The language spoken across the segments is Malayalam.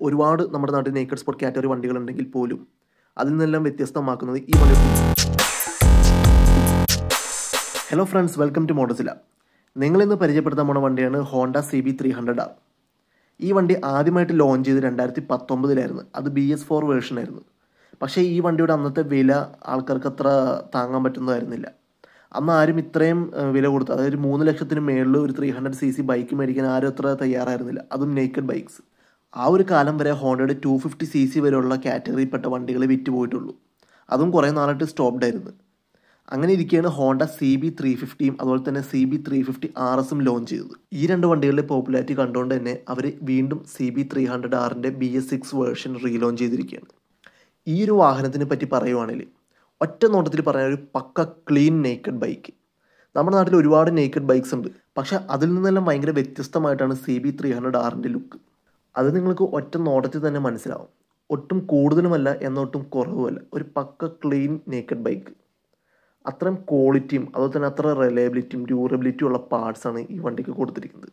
ഒരുപാട് നമ്മുടെ നാട്ടിൽ നേക്കഡ് സ്പോർട്ട് കാറ്റഗറി വണ്ടികളുണ്ടെങ്കിൽ പോലും അതിൽ നിന്നെല്ലാം വ്യത്യസ്തമാക്കുന്നത് ഈ വണ്ടി hello friends welcome to Motozilla നിങ്ങളിന്ന് പരിചയപ്പെടുത്താൻ പോണ വണ്ടിയാണ് Honda C B three hundred R ഈ വണ്ടി ആദ്യമായിട്ട് ലോഞ്ച് ചെയ്ത് രണ്ടായിരത്തി പത്തൊമ്പതിലായിരുന്നു അത് ബി എസ് ഫോർ വേർഷൻ ആയിരുന്നു പക്ഷേ ഈ വണ്ടിയുടെ അന്നത്തെ വില ആൾക്കാർക്ക് അത്ര താങ്ങാൻ പറ്റുന്നതായിരുന്നില്ല അന്ന് ആരും ഇത്രയും ഏഹ്, വില കൊടുത്തു അതായത് ഒരു മൂന്ന് ലക്ഷത്തിന് മേളിൽ ഒരു three hundred C C bike മേടിക്കാൻ ആരും അത്ര തയ്യാറായിരുന്നില്ല അതും നേക്കഡ് ബൈക്സ് ആ ഒരു കാലം വരെ ഹോണ്ടയുടെ ടു ഫിഫ്റ്റി സി സി വരെയുള്ള കാറ്റഗറിയിൽപ്പെട്ട വണ്ടികൾ വിറ്റ് പോയിട്ടുള്ളൂ അതും കുറേ നാളായിട്ട് സ്റ്റോപ്ഡ് ആയിരുന്നു അങ്ങനെ ഇരിക്കുകയാണ് ഹോണ്ട സി ബി ത്രീ ഫിഫ്റ്റിയും അതുപോലെ തന്നെ C B three fifty R എസും ലോഞ്ച് ചെയ്തത് ഈ രണ്ട് വണ്ടികളുടെ പോപ്പുലാരിറ്റി കണ്ടുകൊണ്ട് തന്നെ അവർ വീണ്ടും സി ബി ത്രീ ഹൺഡ്രഡ് ആറിൻ്റെ B S six version relaunch ചെയ്തിരിക്കുകയാണ് ഈ ഒരു വാഹനത്തിനെ പറ്റി പറയുവാണെങ്കിൽ ഒറ്റ നോട്ടത്തിൽ പറയാൻ ഒരു പക്ക ക്ലീൻ നേക്കഡ് ബൈക്ക് നമ്മുടെ നാട്ടിൽ ഒരുപാട് നേക്കഡ് ബൈക്സ് ഉണ്ട് പക്ഷെ അതിൽ നിന്നെല്ലാം ഭയങ്കര വ്യത്യസ്തമായിട്ടാണ് സി ബി ത്രീ ഹൺഡ്രഡ് ആറിൻ്റെ ലുക്ക് അത് നിങ്ങൾക്ക് ഒറ്റ നോട്ടത്തിൽ തന്നെ മനസ്സിലാവും ഒട്ടും കൂടുതലുമല്ല എന്നൊട്ടും കുറവുമല്ല ഒരു പക്ക ക്ലീൻ നേക്കഡ് ബൈക്ക് അത്രയും ക്വാളിറ്റിയും അതുപോലെ തന്നെ അത്ര റിലയബിലിറ്റിയും ഡ്യൂറബിലിറ്റിയും ഉള്ള പാർട്സ് ആണ് ഈ വണ്ടിക്ക് കൊടുത്തിരിക്കുന്നത്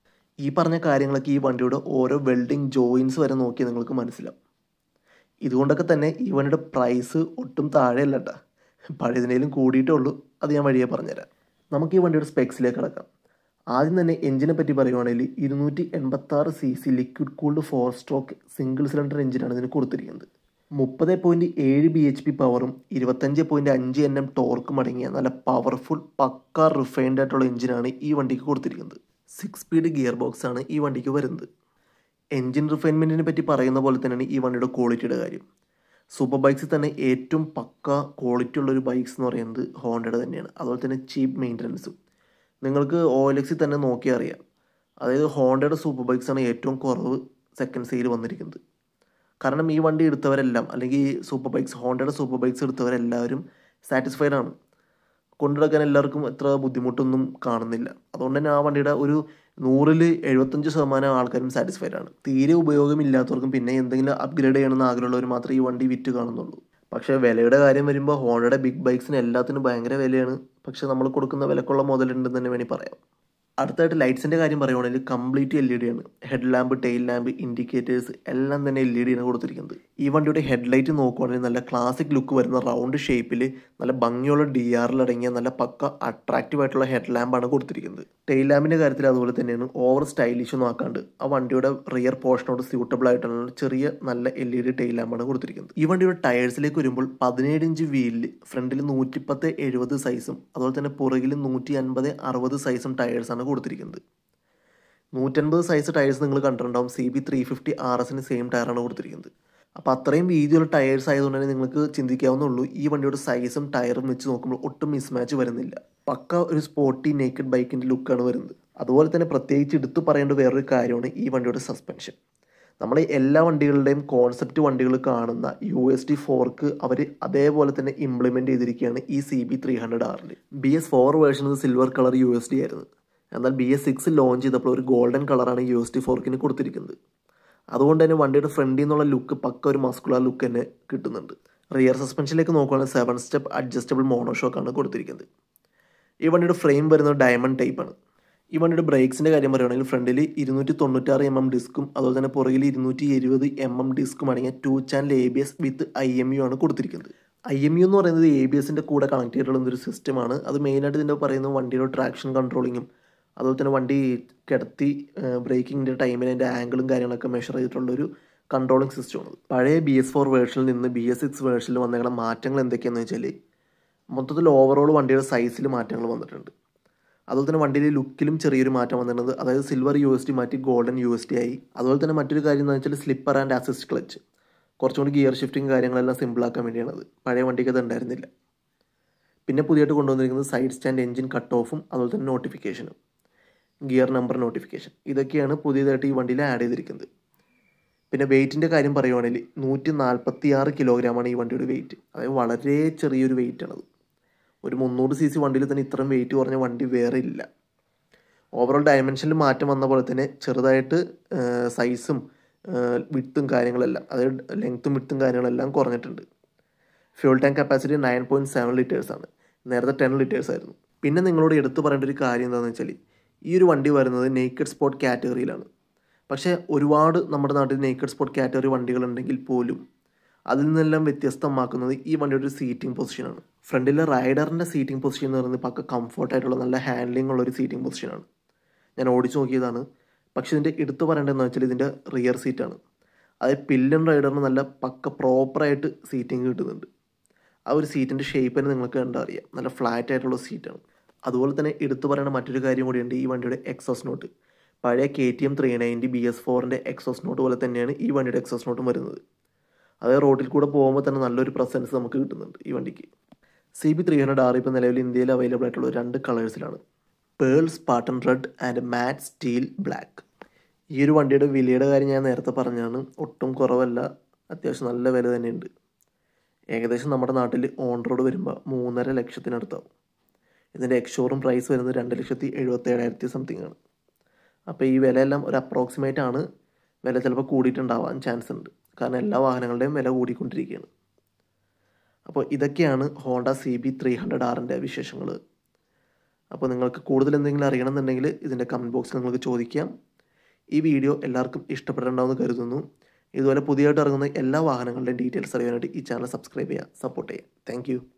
ഈ പറഞ്ഞ കാര്യങ്ങളൊക്കെ ഈ വണ്ടിയുടെ ഓരോ വെൽഡിങ് ജോയിൻസ് വരെ നോക്കിയാൽ നിങ്ങൾക്ക് മനസ്സിലാവും ഇതുകൊണ്ടൊക്കെ തന്നെ ഈ വണ്ടിയുടെ പ്രൈസ് ഒട്ടും താഴെയല്ല കേട്ടോ പഴയതിനേലും കൂടിയിട്ടേ ഉള്ളൂ അത് ഞാൻ വഴിയെ പറഞ്ഞുതരാം നമുക്ക് ഈ വണ്ടിയുടെ സ്പെക്സിലേക്ക് കിടക്കാം ആദ്യം തന്നെ എഞ്ചിനെ പറ്റി പറയുവാണെങ്കിൽ ഇരുന്നൂറ്റി എൺപത്തി ആറ് C C liquid cooled four stroke single cylinder എഞ്ചിനാണ് ഇതിന് കൊടുത്തിരിക്കുന്നത് മുപ്പത് പോയിന്റ് ഏഴ് ബി എച്ച് പി പവറും ഇരുപത്തഞ്ച് പോയിന്റ് അഞ്ച് എൻ എം ടോർക്കും അടങ്ങിയ നല്ല പവർഫുൾ പക്ക റിഫൈൻഡ് ആയിട്ടുള്ള എഞ്ചിനാണ് ഈ വണ്ടിക്ക് കൊടുത്തിരിക്കുന്നത് സിക്സ് സ്പീഡ് ഗിയർ ബോക്സ് ആണ് ഈ വണ്ടിക്ക് വരുന്നത് എൻജിൻ റിഫൈൻമെൻറ്റിനെ പറ്റി പറയുന്ന പോലെ തന്നെയാണ് ഈ വണ്ടിയുടെ ക്വാളിറ്റിയുടെ കാര്യം സൂപ്പർ ബൈക്സിൽ തന്നെ ഏറ്റവും പക്ക ക്വാളിറ്റി ഉള്ളൊരു ബൈക്സ് എന്ന് പറയുന്നത് ഹോണ്ടയുടെ തന്നെയാണ് അതുപോലെ തന്നെ ചീപ്പ് മെയിൻ്റനൻസും നിങ്ങൾക്ക് ഒ എൽ എക്സിൽ തന്നെ നോക്കിയാൽ അറിയാം അതായത് ഹോണ്ടയുടെ സൂപ്പർ ബൈക്സ് ആണ് ഏറ്റവും കുറവ് സെക്കൻഡ് സെയിൽ വന്നിരിക്കുന്നത് കാരണം ഈ വണ്ടി എടുത്തവരെല്ലാം അല്ലെങ്കിൽ ഈ സൂപ്പർ ബൈക്സ് ഹോണ്ടയുടെ സൂപ്പർ ബൈക്സ് എടുത്തവരെല്ലാവരും സാറ്റിസ്ഫൈഡ് ആണ് കൊണ്ടുനടക്കാൻ എല്ലാവർക്കും എത്ര ബുദ്ധിമുട്ടൊന്നും കാണുന്നില്ല അതുകൊണ്ട് തന്നെ ആ വണ്ടിയുടെ ഒരു നൂറിൽ എഴുപത്തഞ്ച് ശതമാനം ആൾക്കാരും സാറ്റിസ്ഫൈഡ് ആണ് തീരെ ഉപയോഗമില്ലാത്തവർക്കും പിന്നെ എന്തെങ്കിലും അപ്ഗ്രേഡ് ചെയ്യണമെന്ന് ആഗ്രഹമുള്ളവർ മാത്രമേ ഈ വണ്ടി വിറ്റ് കാണുന്നുള്ളൂ പക്ഷേ വിലയുടെ കാര്യം വരുമ്പോൾ ഹോണ്ടയുടെ ബിഗ് ബൈക്സിന് എല്ലാത്തിനും ഭയങ്കര വിലയാണ് പക്ഷെ നമ്മൾ കൊടുക്കുന്ന വിലക്കുള്ള മുതലുണ്ടെന്ന് തന്നെ വേണമെങ്കിൽ പറയാം അടുത്തായിട്ട് ലൈറ്റ്സിൻ്റെ കാര്യം പറയുവാണെങ്കിൽ കംപ്ലീറ്റ് എൽ ഇ ഡി ആണ് head lamp tail lamp indicators എല്ലാം തന്നെ എൽ ഇ ഡി ആണ് കൊടുത്തിരിക്കുന്നത് ഈ വണ്ടിയുടെ ഹെഡ്ലൈറ്റ് നോക്കുവാണെങ്കിൽ നല്ല ക്ലാസിക് ലുക്ക് വരുന്ന റൗണ്ട് ഷേപ്പിൽ നല്ല ഭംഗിയുള്ള ഡി ആറിൽ അടങ്ങിയ നല്ല പക്ക അട്രാക്റ്റീവ് ആയിട്ടുള്ള ഹെഡ് ലാമ്പാണ് കൊടുത്തിരിക്കുന്നത് ടെയിൽ ലാമ്പിൻ്റെ കാര്യത്തിൽ അതുപോലെ തന്നെയാണ് ഓവർ സ്റ്റൈലിഷ് ഒന്നും ആക്കാണ്ട് ആ വണ്ടിയുടെ റിയർ പോർഷനോട് സ്യൂട്ടബിൾ ആയിട്ടുള്ള ചെറിയ നല്ല എൽ ഇ ഡി ടെയിൽ ലാമ്പാണ് കൊടുത്തിരിക്കുന്നത് ഈ വണ്ടിയുടെ ടയേഴ്സിലേക്ക് വരുമ്പോൾ പതിനേഴ് ഇഞ്ച് വീലിൽ ഫ്രണ്ടിൽ നൂറ്റിപ്പത്ത് എഴുപത് സൈസും അതുപോലെ തന്നെ പുറകിൽ നൂറ്റി അൻപത് അറുപത് സൈസും ടയേഴ്സാണ് കൊടുത്തിരിക്കുന്നത് നൂറ്റൻപത് സൈസ് ടയേഴ്സ് നിങ്ങൾ കണ്ടിട്ടുണ്ടാവും C B three fifty R എസിന് സെയിം ടയറാണ് കൊടുത്തിരിക്കുന്നത് അപ്പോൾ അത്രയും വീതിയുള്ള ടയേഴ്സ് ആയതുകൊണ്ട് തന്നെ നിങ്ങൾക്ക് ചിന്തിക്കാവുന്നുള്ളൂ ഈ വണ്ടിയുടെ സൈസും ടയറും വെച്ച് നോക്കുമ്പോൾ ഒട്ടും മിസ്മാച്ച് വരുന്നില്ല പക്ക ഒരു സ്പോർട്ടി നേക്കഡ് ബൈക്കിൻ്റെ ലുക്കാണ് വരുന്നത് അതുപോലെ തന്നെ പ്രത്യേകിച്ച് എടുത്തു പറയേണ്ട വേറൊരു കാര്യമാണ് ഈ വണ്ടിയുടെ സസ്പെൻഷൻ നമ്മൾ എല്ലാ വണ്ടികളുടെയും കോൺസെപ്റ്റ് വണ്ടികൾ കാണുന്ന യു എസ് ഡി ഫോർക്ക് അവർ അതേപോലെ തന്നെ ഇംപ്ലിമെൻ്റ് ചെയ്തിരിക്കുകയാണ് ഈ സി ബി ത്രീ ഹൺഡ്രഡ് ആറിൽ B S four version silver colour U S D ആയിരുന്നു എന്നാൽ ബി എസ് സിക്സ് ലോഞ്ച് ചെയ്തപ്പോൾ ഒരു ഗോൾഡൻ കളറാണ് യു എസ് ഡി ഫോർക്കിന് കൊടുത്തിരിക്കുന്നത് അതുകൊണ്ട് തന്നെ വണ്ടിയുടെ ഫ്രണ്ടിൽ നിന്നുള്ള ലുക്ക് പക്ക ഒരു മസ്കുലർ ലുക്ക് തന്നെ കിട്ടുന്നുണ്ട് റിയർ സസ്പെൻഷനിലേക്ക് നോക്കുകയാണെങ്കിൽ സെവൻ സ്റ്റെപ്പ് അഡ്ജസ്റ്റബിൾ മോണോഷോക്കാണ് കൊടുത്തിരിക്കുന്നത് ഈ വണ്ടിയുടെ ഫ്രെയിം വരുന്നത് ഡയമണ്ട് ടൈപ്പാണ് ഈ വണ്ടിയുടെ ബ്രേക്സിൻ്റെ കാര്യം പറയുകയാണെങ്കിൽ ഫ്രണ്ടിൽ ഇരുന്നൂറ്റി തൊണ്ണൂറ്റാറ് എം എം ഡിസ്കും അതുപോലെ തന്നെ പുറകിൽ ഇരുന്നൂറ്റി എഴുപത് എം എം ഡിസ്കും അടങ്ങിയ two channel A B S with I M U ആണ് കൊടുത്തിരിക്കുന്നത് ഐ എം യു എന്ന് പറയുന്നത് എ ബി എസിൻ്റെ കൂടെ കണക്ട് ചെയ്തിട്ടുള്ള ഒരു സിസ്റ്റമാണ് അത് മെയിനായിട്ട് ഇതിൻ്റെ പറയുന്നത് വണ്ടിയുടെ ട്രാക്ഷൻ കൺട്രോളിങ്ങും അതുപോലെ തന്നെ വണ്ടി കിടത്തി ബ്രേക്കിങ്ങിൻ്റെ ടൈമിന് അതിൻ്റെ ആംഗിളും കാര്യങ്ങളൊക്കെ മെഷർ ചെയ്തിട്ടുള്ള ഒരു കൺട്രോളിങ് സിസ്റ്റമാണ് പഴയ ബി എസ് ഫോർ വേർഷനിൽ നിന്ന് ബി എസ് സിക്സ് വേർഷനിൽ വന്നേക്കുന്ന മാറ്റങ്ങൾ എന്തൊക്കെയാണെന്ന് വെച്ചാൽ മൊത്തത്തിൽ ഓവറോൾ വണ്ടിയുടെ സൈസിൽ മാറ്റങ്ങൾ വന്നിട്ടുണ്ട് അതുപോലെ തന്നെ വണ്ടിയിലെ ലുക്കിലും ചെറിയൊരു മാറ്റം വന്നിട്ടുണ്ട് അതായത് സിൽവർ യു എസ് ഡി മാറ്റി ഗോൾഡൻ യു എസ് ഡി ആയി അതുപോലെ തന്നെ മറ്റൊരു കാര്യം എന്ന് വെച്ചാൽ സ്ലിപ്പർ ആൻഡ് അസിസ്റ്റ് ക്ലച്ച് കുറച്ചും കൂടി ഗിയർ ഷിഫ്റ്റിംഗ് കാര്യങ്ങളെല്ലാം സിമ്പിളാക്കാൻ വേണ്ടിയാണ് അത് പഴയ വണ്ടിക്ക് അത് ഉണ്ടായിരുന്നില്ല പിന്നെ പുതിയതായിട്ട് കൊണ്ടുവന്നിരിക്കുന്നത് സൈഡ് സ്റ്റാൻഡ് എഞ്ചിൻ കട്ട് ഓഫും അതുപോലെ തന്നെ നോട്ടിഫിക്കേഷനും ഗിയർ നമ്പർ നോട്ടിഫിക്കേഷൻ ഇതൊക്കെയാണ് പുതിയതായിട്ട് ഈ വണ്ടിയിൽ ആഡ് ചെയ്തിരിക്കുന്നത് പിന്നെ വെയിറ്റിൻ്റെ കാര്യം പറയുവാണെങ്കിൽ നൂറ്റി നാൽപ്പത്തി ആറ് കിലോഗ്രാമാണ് ഈ വണ്ടിയുടെ വെയിറ്റ് അതായത് വളരെ ചെറിയൊരു വെയിറ്റാണത് ഒരു മുന്നൂറ് സി സി വണ്ടിയിൽ തന്നെ ഇത്രയും വെയിറ്റ് കുറഞ്ഞ വണ്ടി വേറെ ഇല്ല ഓവറോൾ ഡയമെൻഷനിൽ മാറ്റം വന്ന പോലെ തന്നെ ചെറുതായിട്ട് സൈസും വിട്ടും കാര്യങ്ങളെല്ലാം അതായത് ലെങ്ത്തും വിട്ടും കാര്യങ്ങളെല്ലാം കുറഞ്ഞിട്ടുണ്ട് fuel tank capacity nine point seven litres ആണ് നേരത്തെ ടെൻ ലിറ്റേഴ്സ് ആയിരുന്നു പിന്നെ നിങ്ങളോട് എടുത്തു പറയേണ്ട ഒരു കാര്യം എന്താണെന്ന് വെച്ചാൽ ഈ ഒരു വണ്ടി വരുന്നത് നേക്കഡ് സ്പോർട്ട് കാറ്റഗറിയിലാണ് പക്ഷേ ഒരുപാട് നമ്മുടെ നാട്ടിൽ നേക്കഡ് സ്പോട്ട് കാറ്റഗറി വണ്ടികളുണ്ടെങ്കിൽ പോലും അതിൽ നിന്നെല്ലാം വ്യത്യസ്തമാക്കുന്നത് ഈ വണ്ടിയുടെ ഒരു സീറ്റിംഗ് പൊസിഷനാണ് ഫ്രണ്ടിലെ റൈഡറിൻ്റെ സീറ്റിംഗ് പൊസിഷൻ എന്ന് പറയുന്നത് പക്ക കംഫർട്ടായിട്ടുള്ള നല്ല ഹാൻഡ്ലിംഗ് ഉള്ള ഒരു സീറ്റിംഗ് പൊസിഷനാണ് ഞാൻ ഓടിച്ചു നോക്കിയതാണ് പക്ഷെ ഇതിൻ്റെ എടുത്തു പറയേണ്ടതെന്ന് വെച്ചാൽ ഇതിൻ്റെ റിയർ സീറ്റാണ് അതായത് പില്ലൻ റൈഡറിന് നല്ല പക്ക പ്രോപ്പറായിട്ട് സീറ്റിംഗ് കിട്ടുന്നുണ്ട് ആ ഒരു സീറ്റിൻ്റെ ഷേപ്പ് തന്നെ നിങ്ങൾക്ക് കണ്ടാൽ അറിയാം നല്ല ഫ്ലാറ്റ് ആയിട്ടുള്ള സീറ്റാണ് അതുപോലെ തന്നെ എടുത്തു പറയേണ്ട മറ്റൊരു കാര്യം കൂടിയുണ്ട് ഈ വണ്ടിയുടെ എക്സോസ് നോട്ട് പഴയ K T M three ninety B S ഫോറിൻ്റെ എക്സോസ് നോട്ട് പോലെ തന്നെയാണ് ഈ വണ്ടിയുടെ എക്സോസ് നോട്ടും വരുന്നത് അതായത് റോഡിൽ കൂടെ പോകുമ്പോൾ തന്നെ നല്ലൊരു പ്രസൻസ് നമുക്ക് കിട്ടുന്നുണ്ട് ഈ വണ്ടിക്ക് C B three hundred R ഇപ്പോൾ നിലവിൽ ഇന്ത്യയിൽ അവൈലബിൾ ആയിട്ടുള്ള രണ്ട് കളേഴ്സിലാണ് pearl spartan red and matte steel black ഈ ഒരു വണ്ടിയുടെ വിലയുടെ കാര്യം ഞാൻ നേരത്തെ പറഞ്ഞാണ് ഒട്ടും കുറവല്ല അത്യാവശ്യം നല്ല വില തന്നെയുണ്ട് ഏകദേശം നമ്മുടെ നാട്ടിൽ ഓൺ റോഡ് വരുമ്പോൾ മൂന്നര ലക്ഷത്തിനടുത്താവും ഇതിൻ്റെ എക്സ്ഷോറും പ്രൈസ് വരുന്നത് രണ്ട് ലക്ഷത്തി എഴുപത്തി ഏഴായിരത്തി സംതിങ് ആണ് അപ്പോൾ ഈ വിലയെല്ലാം ഒരു അപ്രോക്സിമേറ്റ് ആണ് വില ചിലപ്പോൾ കൂടിയിട്ടുണ്ടാവാൻ ചാൻസ് ഉണ്ട് കാരണം എല്ലാ വാഹനങ്ങളുടെയും വില കൂടിക്കൊണ്ടിരിക്കുകയാണ് അപ്പോൾ ഇതൊക്കെയാണ് Honda C B three hundred ആറിൻ്റെ വിശേഷങ്ങൾ അപ്പോൾ നിങ്ങൾക്ക് കൂടുതൽ എന്തെങ്കിലും അറിയണമെന്നുണ്ടെങ്കിൽ ഇതിൻ്റെ കമൻറ്റ് ബോക്സിൽ നിങ്ങൾക്ക് ചോദിക്കാം ഈ വീഡിയോ എല്ലാവർക്കും ഇഷ്ടപ്പെട്ടിട്ടുണ്ടാവുമെന്ന് കരുതുന്നു ഇതുപോലെ പുതിയതായിട്ട് ഇറങ്ങുന്ന എല്ലാ വാഹനങ്ങളുടെയും ഡീറ്റെയിൽസ് അറിയാനായിട്ട് ഈ ചാനൽ സബ്സ്ക്രൈബ് ചെയ്യുക സപ്പോർട്ട് ചെയ്യുക താങ്ക്